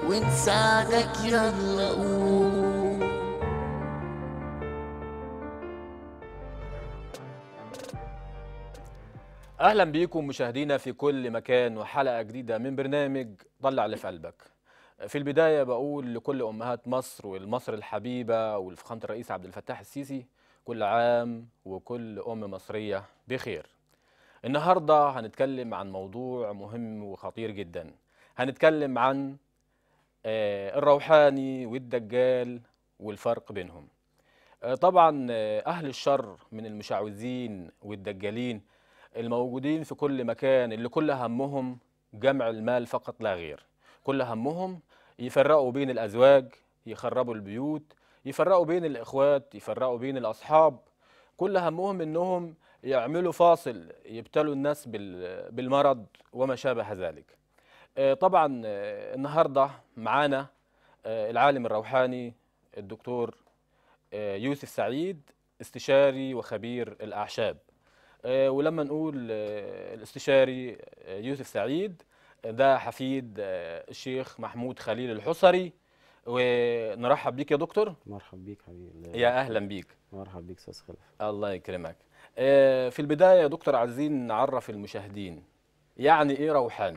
ونساعدك يلا قوم اهلا بيكم مشاهدينا في كل مكان وحلقه جديده من برنامج طلع اللي في قلبك في البدايه بقول لكل امهات مصر والمصر الحبيبه والفخامه الرئيس عبد الفتاح السيسي كل عام وكل ام مصريه بخير النهارده هنتكلم عن موضوع مهم وخطير جدا هنتكلم عن آه، الروحاني والدجال والفرق بينهم آه، طبعا آه، اهل الشر من المشعوذين والدجالين الموجودين في كل مكان اللي كل همهم جمع المال فقط لا غير كل همهم يفرقوا بين الأزواج يخربوا البيوت يفرقوا بين الإخوات يفرقوا بين الأصحاب كل همهم إنهم يعملوا فاصل يبتلوا الناس بال- بالمرض وما شابه ذلك آه، طبعا آه، النهاردة معانا آه، العالم الروحاني الدكتور آه، يوسف سعيد استشاري وخبير الأعشاب آه، ولما نقول آه، الاستشاري آه، يوسف سعيد آه، ده حفيد آه، الشيخ محمود خليل الحصري ونرحب بيك يا دكتور مرحب بيك حبيبي يا اهلا بيك مرحب بيك استاذ خلف الله يكرمك آه، في البدايه يا دكتور عايزين نعرف المشاهدين يعني ايه روحاني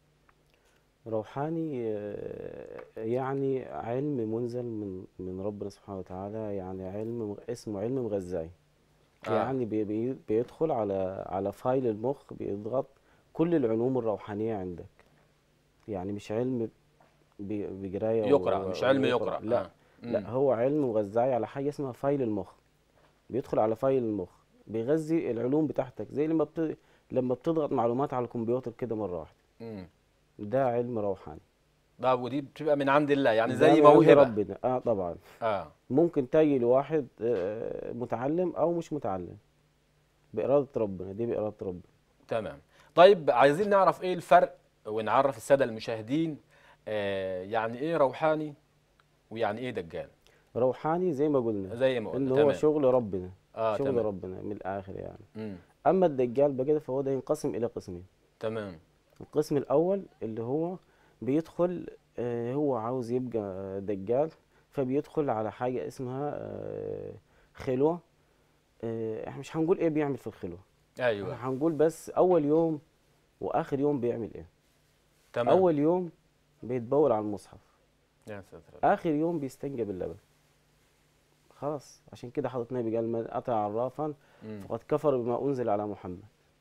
روحاني آه، يعني علم منزل من من ربنا سبحانه وتعالى يعني علم مغ- اسمه علم مغذي آه. يعني بي بي بيدخل على على فايل المخ بيضغط كل العلوم الروحانية عندك يعني مش علم ب- بقراية يقرا و- مش علم ويقرأ. يقرا لا آه. مم. لا هو علم مغذي على حاجة اسمها فايل المخ بيدخل على فايل المخ بيغذي العلوم بتاعتك زي لما بت... لما بتضغط معلومات على الكمبيوتر كده مرة واحدة مم. ده علم روحاني ده ودي بتبقى من عند الله يعني ده زي من عند موهبه ربنا اه طبعا اه ممكن تجي لواحد آه، متعلم او مش متعلم بإرادة ربنا دي بإرادة ربنا تمام طيب عايزين نعرف ايه الفرق ونعرف الساده المشاهدين آه يعني ايه روحاني ويعني ايه دجال روحاني زي ما قلنا زي ما ان قلنا هو تمام شغل ربنا اه شغل تمام ربنا من الاخر يعني مم. اما الدجال بقى فهو ده ينقسم الى قسمين تمام القسم الاول اللي هو بيدخل آه، هو عاوز يبقى دجال فبيدخل على حاجة اسمها آه، خلوة آه، احنا مش هنقول ايه بيعمل في الخلوة ايوه احنا هنقول بس اول يوم واخر يوم بيعمل ايه تمام اول يوم بيتبول على المصحف يا ساتر اخر يوم بيستنجى باللبن خلاص عشان كده حضرة النبي قال من اتى عرافا مم. فقد كفر بما انزل على محمد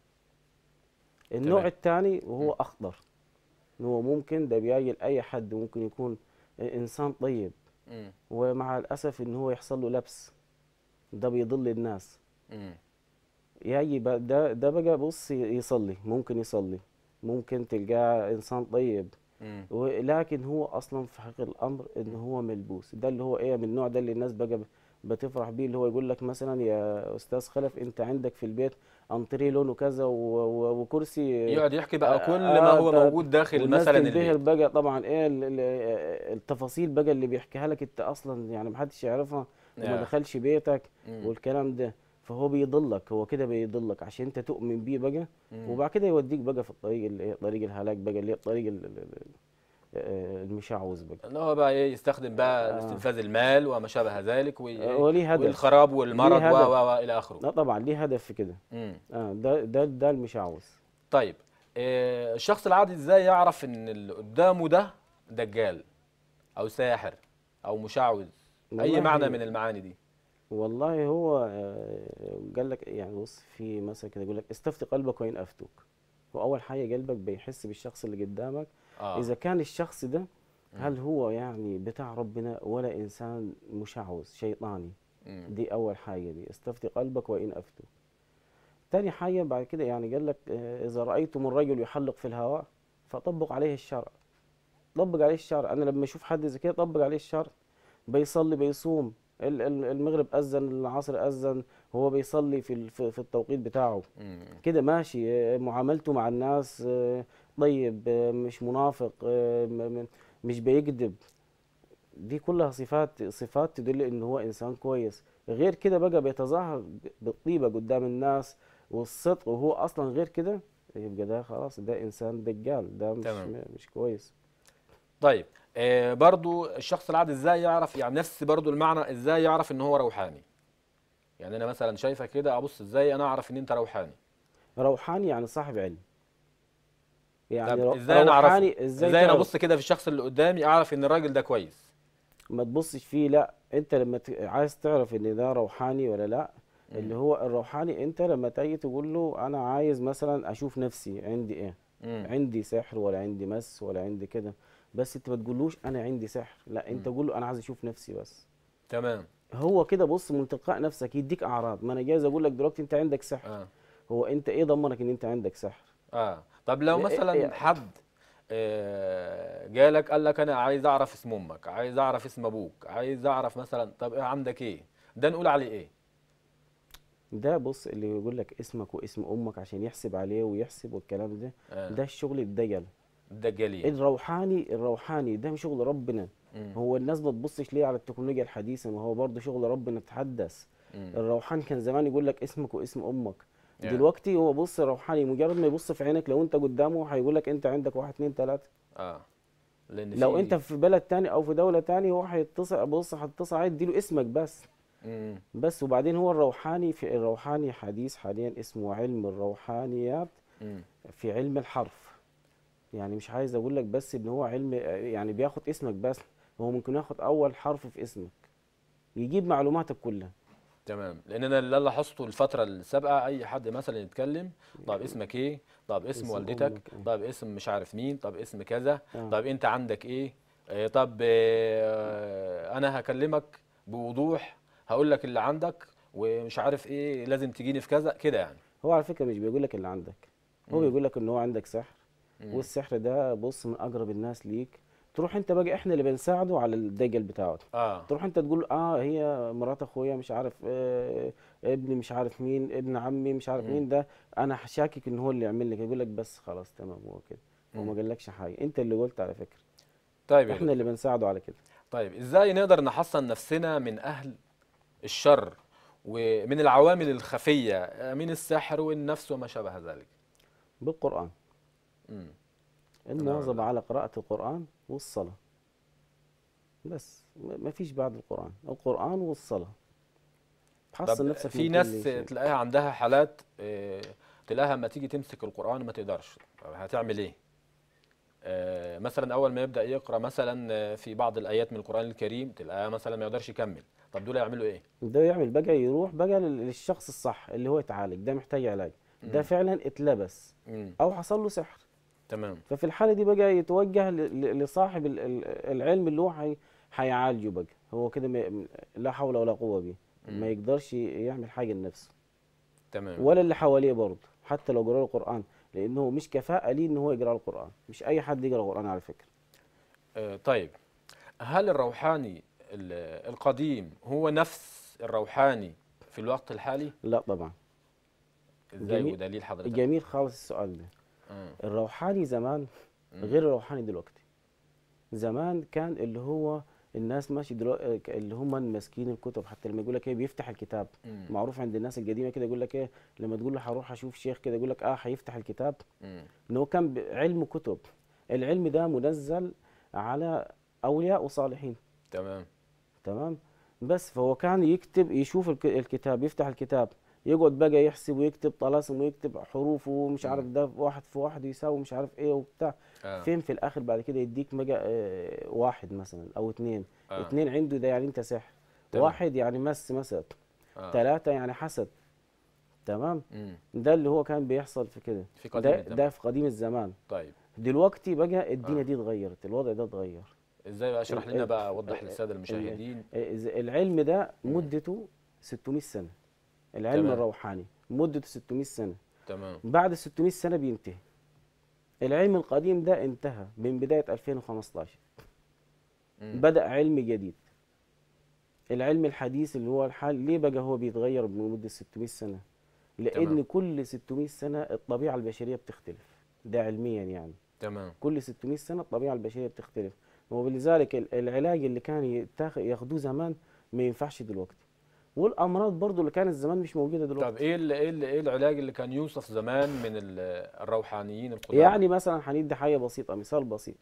النوع تمام. الثاني وهو مم. اخضر إن هو ممكن ده بيجي لاي حد ممكن يكون انسان طيب مم. ومع الاسف ان هو يحصل له لبس ده بيضل الناس مم. يجي بقى ده ده بقى بص يصلي ممكن يصلي ممكن تلقاه انسان طيب مم. ولكن هو اصلا في حقيقة الامر ان هو ملبوس ده اللي هو ايه من النوع ده اللي الناس بقى بتفرح بيه اللي هو يقول لك مثلا يا استاذ خلف انت عندك في البيت انتريه لونه كذا و- و- وكرسي يقعد يحكي بقى آه، كل آه، ما هو ده- موجود داخل والناس مثلا تنبهر البيت بقى طبعا ايه ال- ال- التفاصيل بقى اللي بيحكيها لك انت اصلا يعني محدش يعرفها وما آه. دخلش بيتك مم. والكلام ده فهو بيضلك هو كده بيضلك عشان انت تؤمن بيه بقى مم. وبعد كده يوديك بقى في الطريق اللي هي طريق الهلاك بقى اللي هي الطريق ال- ال- ال- آه، المشعوذ بقى ان هو بقى ايه يستخدم بقى آه. استنفاذ المال وما شابه ذلك وي- آه، وليه هدف والخراب والمرض و ليه هدف. و و الى اخره لا طبعا ليه هدف في كده مم. اه ده ده ده المشعوذ طيب آه، الشخص العادي ازاي يعرف ان اللي قدامه ده دجال او ساحر او مشعوذ اي والله معنى من المعاني دي والله هو آه، قال لك يعني بص في مثل كده يقول لك استفتي قلبك وين افتوك هو اول حاجه قلبك بيحس بالشخص اللي قدامك اه اذا كان الشخص ده هل هو يعني بتاع ربنا ولا انسان مشعوذ شيطاني مم. دي اول حاجه دي استفتي قلبك وان افتوك تاني حاجه بعد كده يعني قال لك آه، اذا رايتم الرجل يحلق في الهواء فطبق عليه الشرع طبق عليه الشرع انا لما اشوف حد زي كده طبق عليه الشرع بيصلي بيصوم ال- ال- المغرب اذن العصر اذن هو بيصلي في ال- في في التوقيت بتاعه مم. كده ماشي آه، معاملته مع الناس آه، طيب آه، مش منافق آه، م- م- مش بيكذب دي كلها صفات صفات تدل ان هو انسان كويس غير كده بقى بيتظاهر بالطيبة قدام الناس والصدق وهو اصلا غير كده يبقى ده خلاص ده انسان دجال ده مش تمام. مش كويس طيب آه برضو الشخص العادي ازاي يعرف يعني نفس برضو المعنى ازاي يعرف ان هو روحاني يعني انا مثلا شايفك كده ابص ازاي انا اعرف ان انت روحاني روحاني يعني صاحب علم يعني طب رو- ازاي انا اعرفه روحاني ازاي, ازاي انا تعرف؟ ابص كده في الشخص اللي قدامي اعرف ان الراجل ده كويس ما تبصش فيه لا انت لما ت... عايز تعرف ان ده روحاني ولا لا اللي هو الروحاني انت لما تيجي تقول له انا عايز مثلا اشوف نفسي عندي ايه مم. عندي سحر ولا عندي مس ولا عندي كده بس انت ما تقولوش انا عندي سحر لا انت قول له انا عايز اشوف نفسي بس تمام هو كده بص من تلقاء نفسك يديك اعراض ما انا جايز اقول لك دلوقتي انت عندك سحر اه هو انت ايه ضمنك ان انت عندك سحر اه طب لو إيه- مثلا إيه- حد آه، جالك قال لك انا عايز اعرف اسم امك عايز اعرف اسم ابوك عايز اعرف مثلا طب إيه عندك ايه ده نقول عليه ايه ده بص اللي يقول لك اسمك واسم امك عشان يحسب عليه ويحسب والكلام ده آه. ده الشغل الدجل الدجالين الروحاني الروحاني ده شغل ربنا مم. هو الناس ما تبصش ليه على التكنولوجيا الحديثه ما هو برضه شغل ربنا تحدث مم. الروحاني كان زمان يقول لك اسمك واسم امك يعني. دلوقتي هو بص الروحاني مجرد ما يبص في عينك لو انت قدامه هيقول لك انت عندك واحد اتنين تلاته اه لان لو في- انت في بلد تاني او في دوله تاني هو هيتصل بص هتتصل عليه اديله اسمك بس مم. بس وبعدين هو الروحاني في الروحاني حديث حاليا اسمه علم الروحانيات مم. في علم الحرف يعني مش عايز اقول لك بس ان هو علم يعني بياخد اسمك بس هو ممكن ياخد اول حرف في اسمك يجيب معلوماتك كلها تمام لان انا اللي لاحظته الفتره السابقه اي حد مثلا يتكلم طب اسمك ايه طب اسم اسم والدتك أمك إيه؟ طب اسم مش عارف مين طب اسم كذا آه. طب انت عندك ايه آه، طب آه، انا هكلمك بوضوح هقول لك اللي عندك ومش عارف ايه لازم تجيني في كذا كده يعني هو على فكره مش بيقول لك اللي عندك هو مم. بيقول لك ان هو عندك سحر مم. والسحر ده بص من اقرب الناس ليك تروح انت بقى احنا اللي بنساعده على الدجل بتاعه اه تروح انت تقول اه هي مرات اخويا مش عارف آه ابني مش عارف مين ابن عمي مش عارف مم. مين ده انا شاكك ان هو اللي يعمل لك يقول لك بس خلاص تمام هو كده هو مم. ما قالكش حاجه انت اللي قلت على فكره طيب يا احنا دكتور. اللي بنساعده على كده طيب ازاي نقدر نحصن نفسنا من اهل الشر ومن العوامل الخفيه آه، من السحر والنفس وما شابه ذلك بالقران مم. المواظبه على قراءه القران والصلاه بس ما فيش بعد القران القران والصلاه تحصن طب نفسك في من كل ناس شيء. تلاقيها عندها حالات آه، تلاقيها لما تيجي تمسك القرآن ما تقدرش طب هتعمل ايه آه، مثلا اول ما يبدأ يقرأ مثلا آه، في بعض الآيات من القرآن الكريم تلاقيها مثلا ما يقدرش يكمل طب دول يعملوا ايه ده يعمل بقى يروح بقى لل- للشخص الصح اللي هو يتعالج ده محتاج علاج ده مم. فعلا اتلبس مم. او حصل له سحر تمام ففي الحالة دي بقى يتوجه ل- ل- لصاحب ال- ال- العلم اللي هو هي- هيعالجه بقى هو كده ما- لا حول ولا قوة بيه مم. ما يقدرش يعمل حاجة لنفسه تمام ولا اللي حواليه برضه حتى لو قرأ القرآن لأنه مش كفاءة ليه إن هو يقرأ القرآن مش أي حد يقرأ القرآن على فكرة آه، طيب هل الروحاني ال- القديم هو نفس الروحاني في الوقت الحالي لا طبعا ازاي جميل. ودليل حضرتك جميل خالص السؤال ده آه. الروحاني زمان مم. غير الروحاني دلوقتي زمان كان اللي هو الناس ماشي دلوقتي اللي هم ماسكين الكتب حتى لما يقول لك ايه بيفتح الكتاب مم. معروف عند الناس القديمه كده يقول لك ايه لما تقول له هروح اشوف شيخ كده يقول لك اه هيفتح الكتاب مم. ان هو كان ب- علم كتب العلم ده منزل على اولياء وصالحين تمام تمام بس فهو كان يكتب يشوف الك- الكتاب يفتح الكتاب يقعد بقى يحسب ويكتب طلاسم ويكتب حروف ومش عارف ده واحد في واحد يساوي مش عارف ايه وبتاع آه. فين في الاخر بعد كده يديك بقى آه، واحد مثلا او اتنين آه. اتنين عنده ده يعني انت سحر تمام. واحد يعني مس مثلا آه. ثلاثة يعني حسد تمام مم. ده اللي هو كان بيحصل في كده في قديم ده الزمن. ده في قديم الزمان طيب دلوقتي بقى الدنيا آه. دي اتغيرت الوضع ده اتغير ازاي بقى اشرح ال- لنا ال- بقى وضح ال- للساده ال- المشاهدين آه، إذا العلم ده مم. مدته 600 سنة العلم تمام. الروحاني مدته 600 سنة تمام بعد 600 سنة بينتهي العلم القديم ده انتهى من بداية 2015 مم. بدأ علم جديد العلم الحديث اللي هو الحال ليه بقى هو بيتغير بمدة 600 سنة لأن تمام. كل 600 سنة الطبيعة البشرية بتختلف ده علميا يعني تمام كل 600 سنة الطبيعة البشرية بتختلف ولذلك ال- العلاج اللي كان يتاخ- ياخدوه زمان ما ينفعش دلوقتي والأمراض برضو اللي كانت زمان مش موجودة دلوقتي طب ايه ال- ايه ال- ايه العلاج اللي كان يوصف زمان من ال- الروحانيين القدامى يعني مثلا هندي حاجة بسيطة مثال بسيط مم.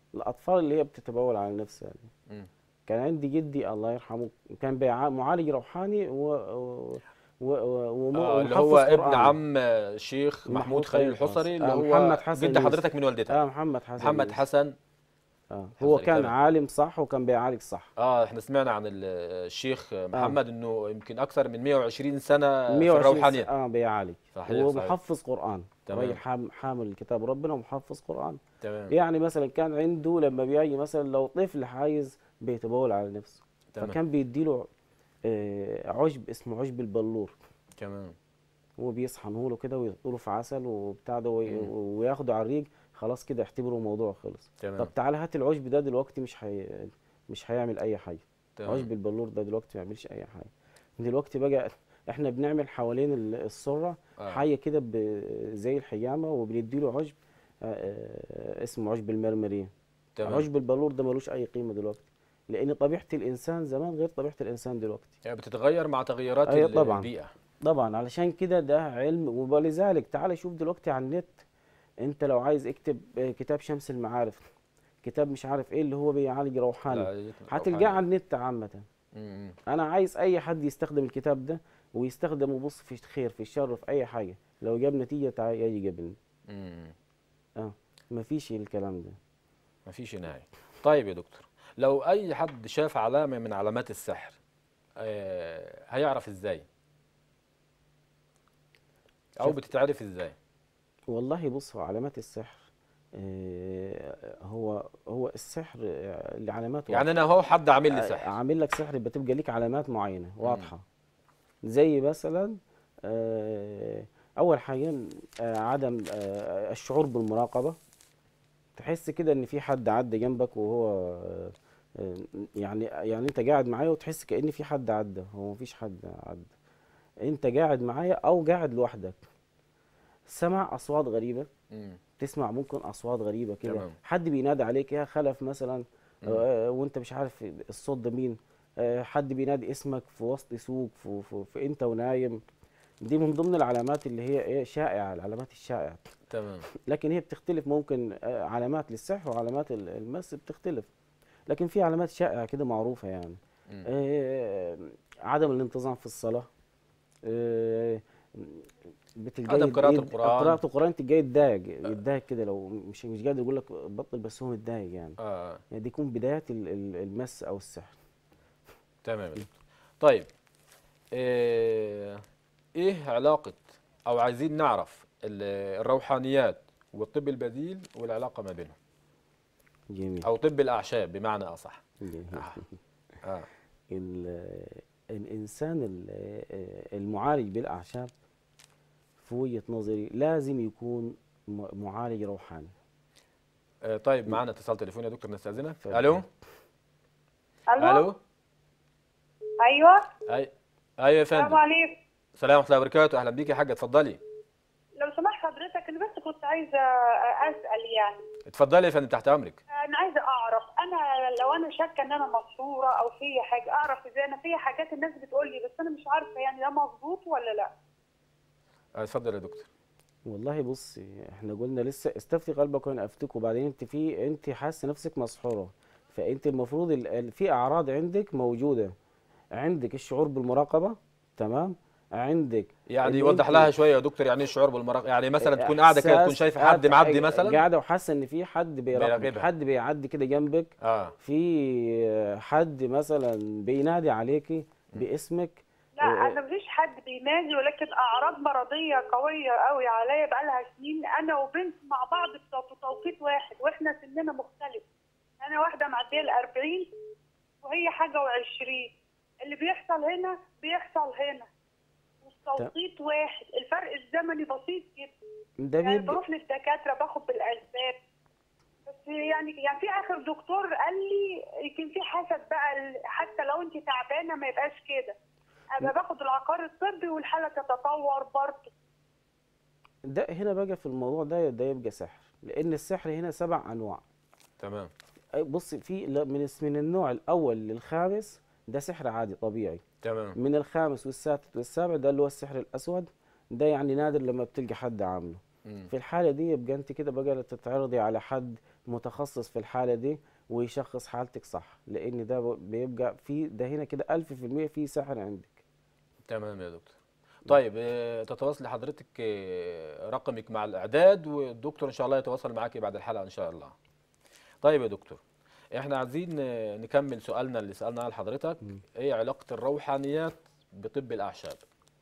الاطفال اللي هي بتتبول على نفسها مم. كان عندي جدي الله يرحمه كان بيع- معالج روحاني و و و و آه اللي ومحفظ هو ابن قرآن. عم الشيخ محمود محمود خليل خليل الحصري اللي آه، هو محمد حسن جد يوسف. حضرتك من والدتك اه محمد حسن محمد يوسف. حسن آه. هو حسن، كان تمام. عالم صح وكان بيعالج صح اه احنا سمعنا عن ال- الشيخ محمد انه يمكن اكثر من 120 سنه في 120 الروحانيات اه بيعالج صحيح، هو صحيح. محفظ قرآن تمام. راجل حام- حامل كتاب ربنا ومحفظ قرآن تمام يعني مثلا كان عنده لما بيجي مثلا لو طفل عايز بيتبول على نفسه تمام. فكان بيديله آه، عشب اسمه عشب البلور تمام هو بيصحنه له كده ويحطوا له في عسل وبتاع ده وي- وياخده على الريق خلاص كده اعتبروا الموضوع خلص تمام طب تعالى هات العشب ده دلوقتي مش هي... مش هيعمل اي حاجه تمام. عشب البلور ده دلوقتي ما يعملش اي حاجه دلوقتي بقى احنا بنعمل حوالين ال- السره آه. حاجه كده ب... زي الحجامه وبنديله عشب آه، آه، اسمه عشب المرمريه تمام عشب البلور ده ملوش اي قيمه دلوقتي لان طبيعه الانسان زمان غير طبيعه الانسان دلوقتي يعني بتتغير مع تغيرات أيوة ال- طبعاً. البيئه طبعا علشان كده ده علم ولذلك تعال شوف دلوقتي على النت انت لو عايز اكتب آه، كتاب شمس المعارف كتاب مش عارف ايه اللي هو بيعالج روحاني لا، هتلقاه على النت عامة مم. انا عايز اي حد يستخدم الكتاب ده ويستخدمه بص في الخير في الشر في اي حاجة لو جاب نتيجة تعالى يجي قبلني مم. اه مفيش الكلام ده مفيش نهايه طيب يا دكتور لو اي حد شاف علامه من علامات السحر آه هيعرف ازاي او شاف- بتتعرف ازاي والله بص هو علامات السحر آه، هو هو السحر آه، لعلامات يعني انا هو حد عامل لي آه، سحر عامل لك سحر بتبقى ليك علامات معينة واضحة زي مثلا آه، أول حاجة آه، عدم آه، الشعور بالمراقبة تحس كده إن في حد عدى جنبك وهو آه، آه، يعني يعني أنت قاعد معايا وتحس كأن في حد عدى هو مفيش حد عدى أنت قاعد معايا أو قاعد لوحدك سمع أصوات غريبة مم. تسمع ممكن اصوات غريبه كده تمام. حد بينادي عليك يا خلف مثلا آه وانت مش عارف الصوت ده مين آه حد بينادي اسمك في وسط سوق في, في, في انت ونايم دي من ضمن العلامات اللي هي ايه شائعه العلامات الشائعه تمام لكن هي بتختلف ممكن آه علامات للسحر وعلامات ال- المس بتختلف لكن في علامات شائعه كده معروفه يعني مم. آه عدم الانتظام في الصلاه آه بتلقاه عدم قراءة يد- القرآن. قراءة القرآن تلقاه يتضايق يتضايق كده لو مش مش قادر يقول لك بطل بس هو متضايق يعني اه يعني دي يكون بداية ال- ال- المس أو السحر تمام يا دكتور طيب آه، ايه علاقة او عايزين نعرف ال- الروحانيات والطب البديل والعلاقة ما بينهم جميل او طب الاعشاب بمعنى اصح جميل اه ال- الإنسان ال- المعالج بالأعشاب في وجهة نظري لازم يكون م- معالج روحاني آه، طيب معانا اتصال تليفوني يا دكتور نستأذنك اتفضل. الو الو الو ايوه اي ايوه يا السلام فندم عليكم السلام ورحمة الله وبركاته اهلا بيك يا حاجة اتفضلي لو سمحت حضرتك انا بس كنت عايزه اسال يعني اتفضلي يا فندم تحت امرك انا عايزه اعرف انا لو انا شاكه ان انا مسحوره او في حاجه اعرف ازاي انا في حاجات الناس بتقول لي بس انا مش عارفه يعني ده مظبوط ولا لا آه، اتفضل يا دكتور والله بص احنا قلنا لسه استفتي قلبك وانا افتك وبعدين انت في انت حاسه نفسك مسحوره فانت المفروض ال- ال- في اعراض عندك موجوده عندك الشعور بالمراقبه تمام عندك يعني إن يوضح أنت- لها شويه يا دكتور يعني ايه الشعور بالمراقبه يعني مثلا تكون قاعده كده تكون إحساس شايفه حد قاعدة- معدي مثلا قاعده وحاسه ان في حد بيراقبك بيراقبها. حد بيعدي كده جنبك اه في حد مثلا بينادي عليكي باسمك لا انا مفيش حد بينادي ولكن اعراض مرضيه قويه قوي عليا بقالها سنين انا وبنت مع بعض في توقيت واحد واحنا سننا مختلف انا واحده معديه ال 40 وهي حاجه و20 اللي بيحصل هنا بيحصل هنا والتوقيت واحد الفرق الزمني بسيط جدا ده يعني بيبقى بروح للدكاتره باخد بالاسباب بس يعني يعني في اخر دكتور قال لي يمكن في حسب بقى ال- حتى لو انت تعبانه ما يبقاش كده ابقى باخد العقار الطبي والحاله تتطور برضه ده هنا بقى في الموضوع ده ده يبقى سحر لان السحر هنا سبع انواع تمام أي بص في ل- من الس- من النوع الاول للخامس ده سحر عادي طبيعي تمام من الخامس والسادس والسابع ده اللي هو السحر الاسود ده يعني نادر لما بتلقى حد عامله مم. في الحاله دي يبقى انت كده بقى تتعرضي على حد متخصص في الحالة دي ويشخص حالتك صح لأن ده ب- بيبقى في ده هنا كده ألف في المية في سحر عندك تمام يا دكتور طيب آه، تتواصل حضرتك آه، رقمك مع الاعداد والدكتور ان شاء الله يتواصل معاك بعد الحلقه ان شاء الله طيب يا دكتور احنا عايزين آه، نكمل سؤالنا اللي سالناه لحضرتك مم. ايه علاقه الروحانيات بطب الاعشاب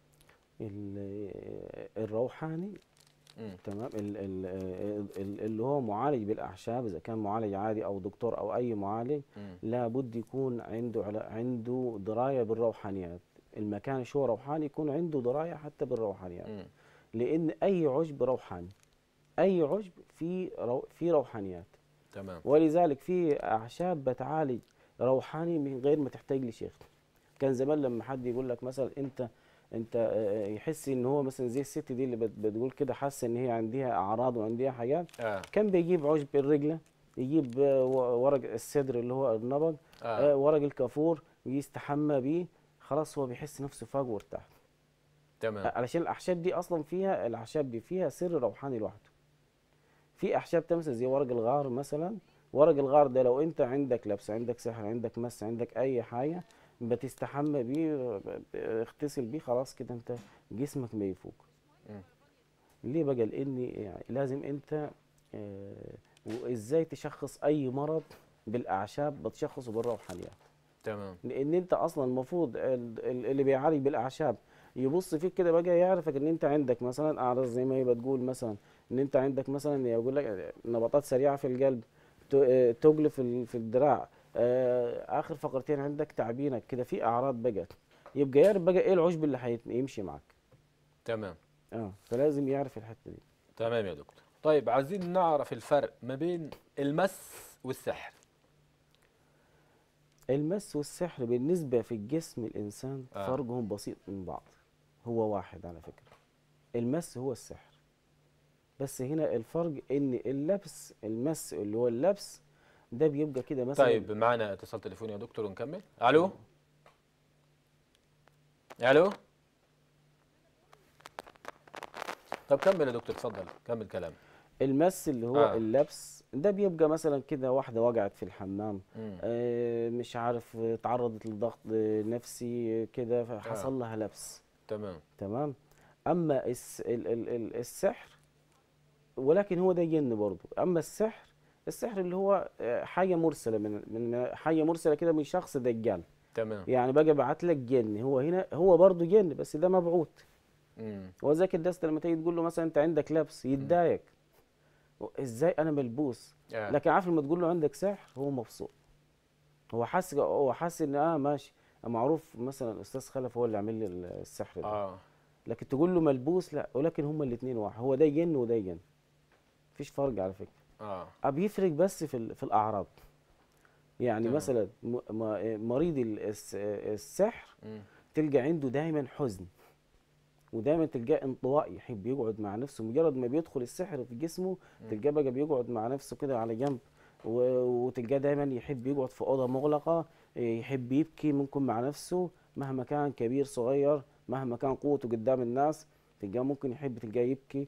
ال- الروحاني مم. تمام ال- ال- ال- اللي هو معالج بالأعشاب إذا كان معالج عادي أو دكتور أو أي معالج مم. لابد يكون عنده علا- عنده دراية بالروحانيات المكان شو روحاني يكون عنده دراية حتى بالروحانيات مم. لأن أي عشب روحاني أي عشب في رو في روحانيات تمام ولذلك في أعشاب بتعالج روحاني من غير ما تحتاج لشيخ كان زمان لما حد يقول لك مثلا أنت أنت آه، يحس إن هو مثلا زي الست دي اللي بت- بتقول كده حاسة إن هي عندها أعراض وعندها حاجات اه كان بيجيب عشب الرجلة يجيب آه، و- ورق الصدر اللي هو النبض اه آه، ورق الكافور ويستحمى بيه خلاص هو بيحس نفسه فاق وارتاح تمام علشان الاعشاب دي اصلا فيها الاعشاب دي فيها سر روحاني لوحده في اعشاب تمثل زي ورق الغار مثلا ورق الغار ده لو انت عندك لبس عندك سحر عندك مس عندك اي حاجه بتستحمى بيه اغتسل بيه خلاص كده انت جسمك ما يفوق مم. ليه بقى لان يعني لازم انت آه، وازاي تشخص اي مرض بالاعشاب بتشخصه بالروحانيات تمام لان انت اصلا المفروض ال- ال- اللي بيعالج بالاعشاب يبص فيك كده بقى يعرفك ان انت عندك مثلا اعراض زي ما هي بتقول مثلا ان انت عندك مثلا يقول لك نبضات سريعه في القلب ت- آه، تجل في ال- في الدراع آه، اخر فقرتين عندك تعبينك كده في اعراض بقت يبقى يعرف بقى ايه العشب اللي هيمشي معاك تمام اه فلازم يعرف الحته دي تمام يا دكتور طيب عايزين نعرف الفرق ما بين المس والسحر المس والسحر بالنسبة في الجسم الإنسان آه. فرقهم بسيط من بعض هو واحد على فكرة المس هو السحر بس هنا الفرق إن اللبس المس اللي هو اللبس ده بيبقى كده مثلا طيب معانا اتصال تليفوني يا دكتور ونكمل الو الو طب كمل يا دكتور اتفضل كمل كلام المس اللي هو آه. آه. اللبس ده بيبقى مثلا كده واحدة وقعت في الحمام مم. آه مش عارف آه، تعرضت لضغط آه، نفسي كده فحصل لها لبس تمام تمام اما الس ال ال ال السحر ولكن هو ده جن برضه اما السحر السحر اللي هو آه، حاجه مرسله من من حاجه مرسله كده من شخص دجال تمام يعني بقى بعت لك جن هو هنا هو برضه جن بس ده مبعوث مم. هو زي الدست لما تيجي تقول له مثلا انت عندك لبس يتضايق ازاي انا ملبوس آه. لكن عارف لما تقول له عندك سحر هو مبسوط هو حاسس هو حاسس ان اه ماشي معروف مثلا استاذ خلف هو اللي عامل لي السحر ده اه لكن تقول له ملبوس لا ولكن هما الاثنين واحد هو ده جن وده جن مفيش فرق على فكره اه أه بيفرق بس في ال- في الاعراض يعني تمام. مثلا م- م- مريض ال- الس- السحر مم. تلقى عنده دايما حزن ودايما تلقاه انطوائي يحب يقعد مع نفسه مجرد ما بيدخل السحر في جسمه تلقاه بقى بيقعد مع نفسه كده على جنب و- وتلقاه دايما يحب يقعد في اوضه مغلقه يحب يبكي ممكن مع نفسه مهما كان كبير صغير مهما كان قوته قدام الناس تلقاه ممكن يحب تلقاه يبكي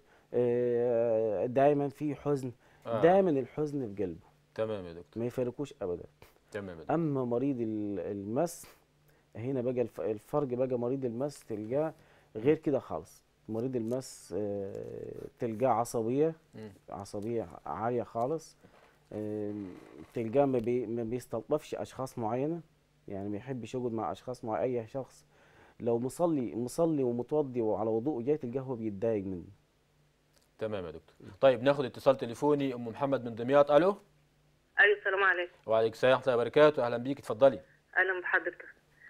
آه، دايما في حزن آه. دايما الحزن في قلبه تمام يا دكتور ما يفارقوش ابدا تمام يا دكتور اما مريض ال- المس هنا بقى الف- الفرق بقى مريض المس تلقاه غير كده خالص مريض المس آه، تلقاه عصبيه مم. عصبيه عاليه خالص آم، تلقاه ما, بي ما بيستلطفش اشخاص معينه يعني ما يحبش يقعد مع اشخاص مع اي شخص لو مصلي مصلي ومتوضي وعلى وضوء جاي تلقاه هو بيتضايق منه تمام يا دكتور طيب ناخد اتصال تليفوني ام محمد من دمياط الو ايوه السلام عليكم وعليكم السلام ورحمه الله وبركاته اهلا بيك اتفضلي اهلا بحضرتك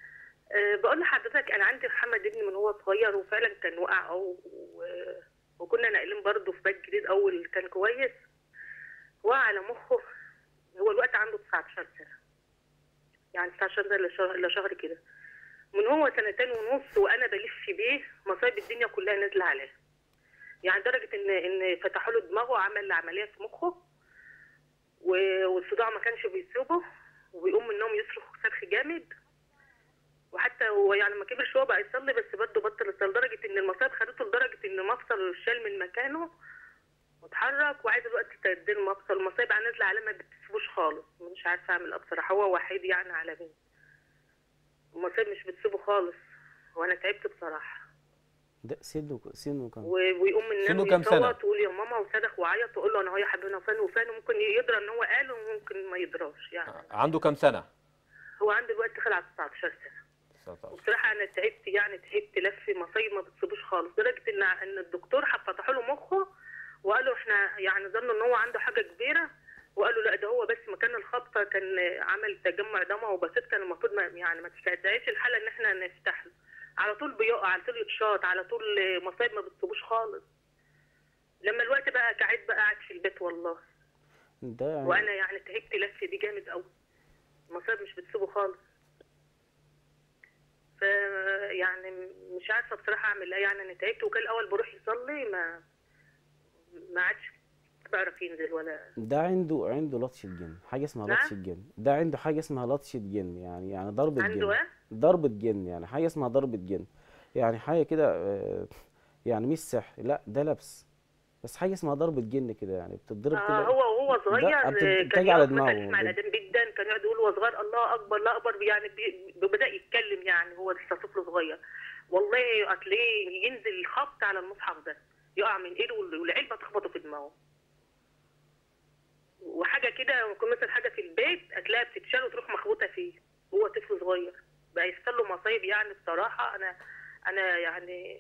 أه بقول لحضرتك انا عندي محمد ابني من هو صغير وفعلا كان وقع او و... وكنا ناقلين برضه في بيت جديد اول كان كويس وقع على مخه هو الوقت عنده 19 سنه يعني 19 سنه الا شهر الا شهر كده من هو سنتين ونص وانا بلف بيه مصايب الدنيا كلها نازله عليه يعني لدرجه ان ان فتحوا له دماغه وعمل له عمليه في مخه و- والصداع ما كانش بيسيبه وبيقوم من النوم يصرخ صرخ جامد وحتى هو يعني لما كبر شويه بقى يصلي بس برضه بطل الصلاه لدرجه ان المصايب خدته لدرجه ان مفصل شال من مكانه واتحرك وعايز الوقت تدين مفصل المصايب على نازله عليه ما بتسيبوش خالص مش عارفه اعمل ايه بصراحه هو وحيد يعني على مين المصايب مش بتسيبه خالص وانا تعبت بصراحه ده سنه سنه كام و- ويقوم من سنه النوم كام سنة؟ يصوت ويقول يا ماما وصرخ وعيط ويقول له انا هو يا حبيبي انا فين وفين وممكن يدرى ان هو قال وممكن ما يدراش يعني عنده كام سنه هو عنده دلوقتي دخل على 19 سنه 19 وبصراحه انا تعبت يعني تعبت لف مصايب ما بتصيبوش خالص لدرجه ان ان الدكتور فتحوا له مخه وقالوا احنا يعني ظنوا ان هو عنده حاجه كبيره وقالوا لا ده هو بس مكان الخبطه كان عمل تجمع دموي وبسيط كان المفروض ما يعني ما تستدعيش الحاله ان احنا نفتح له على طول بيقع على طول يتشاط على طول مصايب ما بتصيبوش خالص لما الوقت بقى قاعد بقى قاعد في البيت والله ده يعني وانا يعني تعبت لف دي جامد قوي المصايب مش بتسيبه خالص ف يعني مش عارفه بصراحه اعمل ايه يعني انا تعبت وكان الاول بروح يصلي ما ما عادش بعرف ينزل ولا ده عنده عنده لطشة جن حاجة اسمها نعم؟ لطشة جن ده عنده حاجة اسمها لطشة جن يعني يعني ضربة عنده جن ايه؟ ضربة جن يعني حاجة اسمها ضربة جن يعني حاجة كده آه، يعني مش سحر لا ده لبس بس حاجة اسمها ضربة جن كده يعني بتتضرب آه كده هو وهو صغير بت- آه، بتجي كان على يقف مثلا دماغه. يسمع الاذان جدا كان يقعد يقول وهو صغير الله اكبر لا اكبر يعني بي- بدا يتكلم يعني هو لسه طفل صغير والله هتلاقيه ينزل خبط على المصحف ده يقع من ايده وال- والعلبه تخبطه في دماغه وحاجه كده ممكن مثلا حاجه في البيت هتلاقيها بتتشال وتروح مخبوطه فيه هو طفل صغير بقى يحصل له مصايب يعني بصراحه انا انا يعني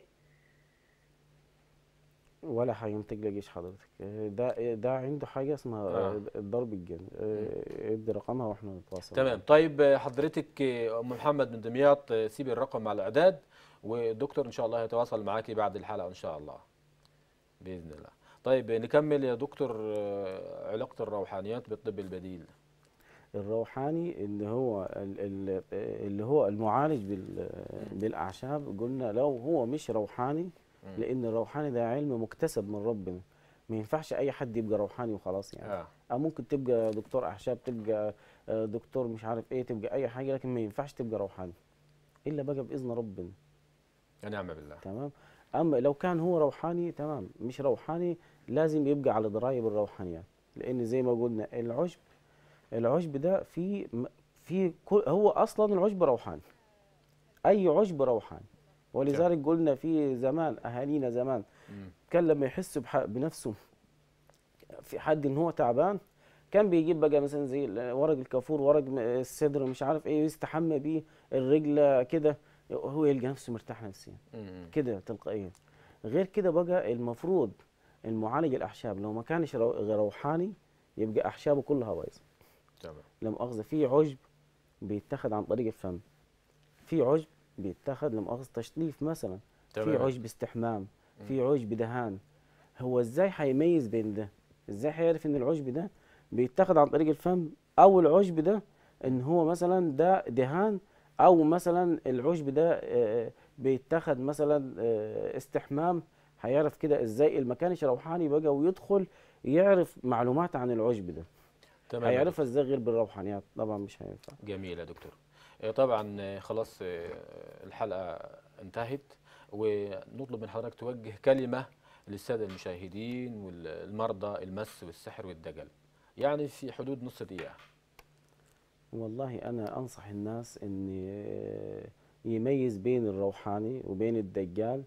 ولا حاجة ما تقلقيش حضرتك آه، ده ده عنده حاجة اسمها آه. آه. ضرب الجن آه، ادي رقمها واحنا نتواصل تمام طيب آه، حضرتك آه، ام محمد من دمياط آه، سيبي الرقم على الاعداد والدكتور ان شاء الله هيتواصل معاكي بعد الحلقه ان شاء الله باذن الله طيب آه، نكمل يا دكتور آه، علاقه الروحانيات بالطب البديل الروحاني اللي هو ال- ال- اللي هو المعالج بال- بالاعشاب قلنا لو هو مش روحاني لان الروحاني ده علم مكتسب من ربنا ما ينفعش اي حد يبقى روحاني وخلاص يعني اه او ممكن تبقى دكتور اعشاب تبقى آه، دكتور مش عارف ايه تبقى اي حاجه لكن ما ينفعش تبقى روحاني الا بقى باذن ربنا ونعم بالله تمام اما لو كان هو روحاني تمام مش روحاني لازم يبقى على درايه بالروحانيات لان زي ما قلنا العشب العشب ده في في كل- هو اصلا العشب روحاني اي عشب روحاني ولذلك قلنا في زمان اهالينا زمان مم. كان لما يحس بح- بنفسه في حد ان هو تعبان كان بيجيب بقى مثلا زي ال- ورق الكافور ورق م- الصدر مش عارف ايه يستحمى بيه الرجل كده هو يلقى نفسه مرتاح نفسيا مم. كده تلقائيا غير كده بقى المفروض المعالج الاعشاب لو ما كانش رو- روحاني يبقى اعشابه كلها بايظه تمام لا مؤاخذه في عشب بيتاخد عن طريق الفم في عشب بيتاخد لا مؤاخذه تشطيف مثلا في تمام. عشب استحمام في عشب دهان هو ازاي هيميز بين ده ازاي هيعرف ان العشب ده بيتاخد عن طريق الفم او العشب ده ان هو مثلا ده دهان او مثلا العشب ده آه، بيتاخد مثلا آه، استحمام هيعرف كده ازاي المكان روحاني بقى ويدخل يعرف معلومات عن العشب ده تمام يا هيعرفها ازاي غير بالروحانيات طبعا مش هينفع جميل يا دكتور آه، طبعا آه، خلاص آه، الحلقة انتهت ونطلب من حضرتك توجه كلمة للسادة المشاهدين والمرضى المس والسحر والدجل يعني في حدود نص دقيقة والله انا انصح الناس ان يميز بين الروحاني وبين الدجال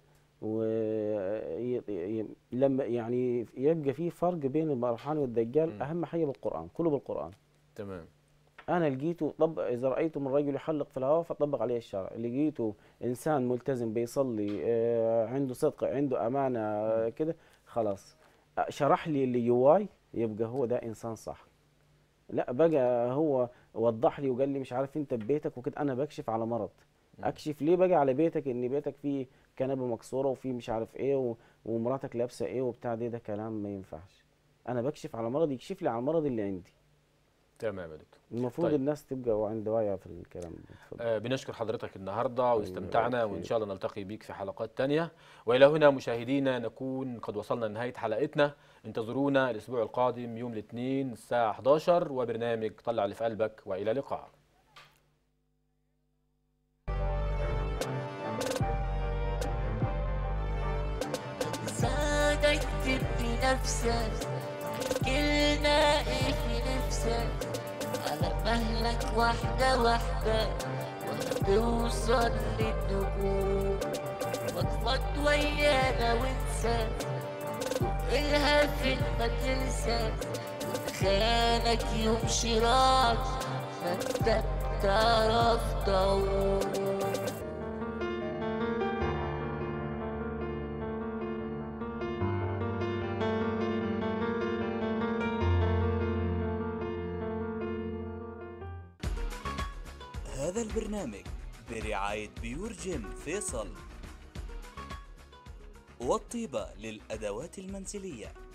ولما يعني يبقى في فرق بين الروحاني والدجال مم. اهم حاجه بالقران كله بالقران تمام انا لقيته طب اذا رايتم الرجل يحلق في الهواء فطبق عليه الشرع لقيته انسان ملتزم بيصلي آه، عنده صدق عنده امانه آه، كده خلاص آه، شرح لي اللي جواي يبقى هو ده انسان صح لا بقى هو وضح لي وقال لي مش عارف انت ببيتك وكده انا بكشف على مرض اكشف ليه بقى على بيتك ان بيتك فيه كنبه مكسوره وفيه مش عارف ايه و... ومراتك لابسه ايه وبتاع ده ده كلام ما ينفعش انا بكشف على مرض يكشف لي على المرض اللي عندي تمام يا دكتور المفروض طيب. الناس تبقى عند وعي في الكلام ده اتفضل. آه، بنشكر حضرتك النهاردة واستمتعنا أوكي. وإن شاء الله نلتقي بيك في حلقات تانية وإلى هنا مشاهدينا نكون قد وصلنا لنهاية حلقتنا انتظرونا الأسبوع القادم يوم الاثنين الساعة 11 وبرنامج طلع اللي في قلبك وإلى اللقاء زادت تبني نفسك كلنا ايه في نفسك على مهلك واحدة واحدة وهتوصل للنجوم فضفض ويانا وانسى إلها في المدرسة خانك يوم شراك ما انت بتعرف تعوم هذا البرنامج برعاية بيور جيم فيصل والطيبة للأدوات المنزلية